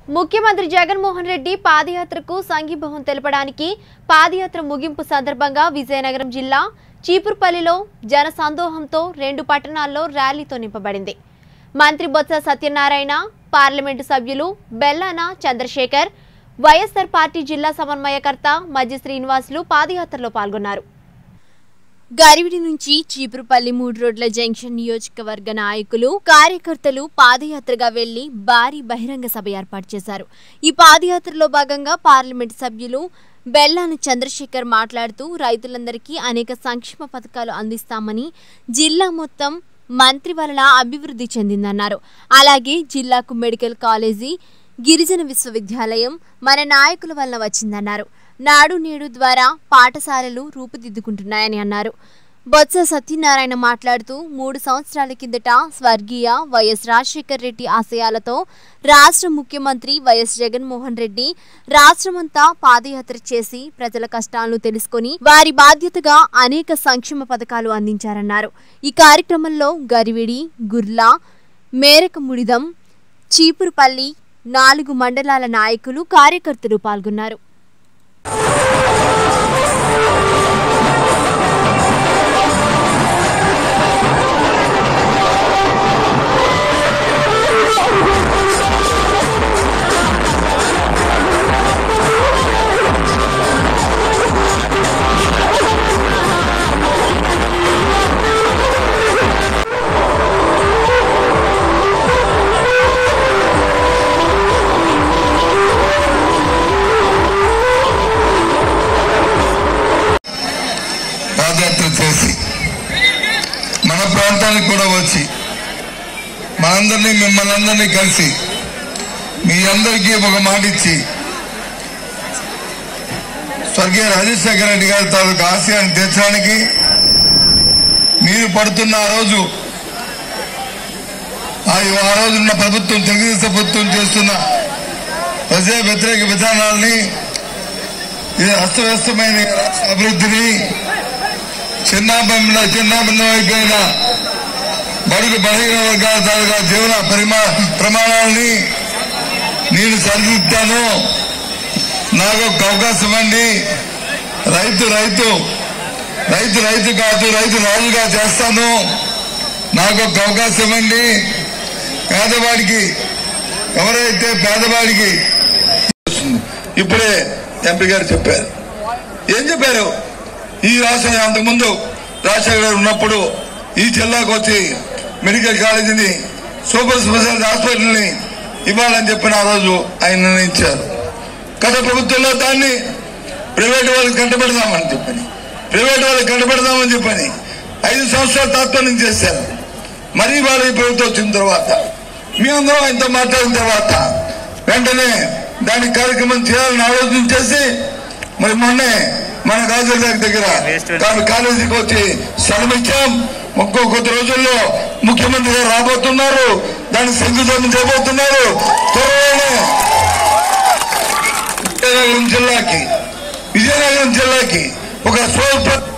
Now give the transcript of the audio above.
ముఖ్యమంత్రి జగన్మోహన్ రెడ్డి పాదయాత్రకు సంఘీభావం తెలపడానికి పాదయాత్ర ముగింపు సందర్భంగా విజయనగరం జిల్లా చీపురుపల్లిలో జన సందోహంతో రెండు పట్టణాల్లో ర్యాలీతో నింపబడింది మంత్రి బొత్స సత్యనారాయణ పార్లమెంటు సభ్యులు బెల్లాన చంద్రశేఖర్ వైఎస్ఆర్ పార్టీ జిల్లా సమన్వయకర్త మధ్య శ్రీనివాసులు పాదయాత్రలో పాల్గొన్నారు గరివిడి నుంచి చీపురుపల్లి మూడు రోడ్ల జంక్షన్ నియోజకవర్గ నాయకులు కార్యకర్తలు పాదయాత్రగా వెళ్లి భారీ బహిరంగ సభ ఏర్పాటు చేశారు ఈ పాదయాత్రలో భాగంగా పార్లమెంట్ సభ్యులు బెల్లాను చంద్రశేఖర్ మాట్లాడుతూ రైతులందరికీ అనేక సంక్షేమ పథకాలు అందిస్తామని జిల్లా మొత్తం మంత్రి వలన అభివృద్ధి చెందిందన్నారు అలాగే జిల్లాకు మెడికల్ కాలేజీ గిరిజన విశ్వవిద్యాలయం మన నాయకుల వలన వచ్చిందన్నారు నాడు నేడు ద్వారా పాఠశాలలు రూపుదిద్దుకుంటున్నాయని అన్నారు బొత్స సత్యనారాయణ మాట్లాడుతూ మూడు సంవత్సరాల కిందట స్వర్గీయ వైఎస్ రాజశేఖర్ రెడ్డి ఆశయాలతో రాష్ట్ర ముఖ్యమంత్రి వైఎస్ జగన్మోహన్ రెడ్డి రాష్ట్రమంతా పాదయాత్ర చేసి ప్రజల కష్టాలను తెలుసుకొని వారి బాధ్యతగా అనేక సంక్షేమ పథకాలు అందించారన్నారు ఈ కార్యక్రమంలో గరివిడి గుర్లా మేరక ముడిదం చీపురుపల్లి నాలుగు మండలాల నాయకులు కార్యకర్తలు పాల్గొన్నారు పాదయాత్ర చేసి మన ప్రాంతానికి కూడా వచ్చి మనందరినీ మిమ్మల్ని అందరినీ కలిసి మీ అందరికీ ఒక మాట ఇచ్చి స్వర్గీయ రాజశేఖర రెడ్డి గారి తాలూకు ఆశయాన్ని తీర్చడానికి మీరు పడుతున్న ఆ రోజు ఆ ఆ రోజున్న ప్రభుత్వం తెలుగుదేశం ప్రభుత్వం చేస్తున్న ప్రజా వ్యతిరేక విధానాల్ని ఈ అస్తవ్యస్తమైన రాష్ట్ర అభివృద్ధిని చిన్నాభిన్న చిన్నాభిన్నం అయిపోయిన బడుగు బలహీన వర్గాల తాలూకా జీవన పరిమా ప్రమాణాలని నేను సరిదిద్దాను నాకు ఒక అవకాశం ఇవ్వండి రైతు రైతు రైతు రైతు కాదు రైతు రాజుగా చేస్తాను నాకు ఒక అవకాశం ఇవ్వండి పేదవాడికి ఎవరైతే పేదవాడికి ఇప్పుడే ఎంపీ గారు చెప్పారు ఏం చెప్పారు ఈ రాష్ట్రం అంతకుముందు రాజశేఖర గారు ఉన్నప్పుడు ఈ జిల్లాకు వచ్చి మెడికల్ కాలేజీని సూపర్ స్పెషాలిటీ హాస్పిటల్ని ఇవ్వాలని చెప్పిన ఆ రోజు ఆయన నిర్ణయించారు గత ప్రభుత్వంలో దాన్ని ప్రైవేట్ వాళ్ళకి కంటపెడదామని చెప్పని ప్రైవేట్ వాళ్ళకి కంటపెడదామని చెప్పని ఐదు సంవత్సరాలు తాత్పర్యం చేశారు మరీ వాళ్ళ ఈ ప్రభుత్వం వచ్చిన తర్వాత మీ అందరం ఆయనతో మాట్లాడిన తర్వాత వెంటనే దాని కార్యక్రమం చేయాలని ఆలోచన చేసి మరి మొన్నే మన గాజువాక దగ్గర కాదు కాలేజీకి వచ్చి స్థలం ఇచ్చాం ఇంకో కొద్ది రోజుల్లో ముఖ్యమంత్రి గారు రాబోతున్నారు దాన్ని శంకుస్థాపన చేయబోతున్నారు త్వరలోనే విజయనగరం జిల్లాకి విజయనగరం జిల్లాకి ఒక సూపర్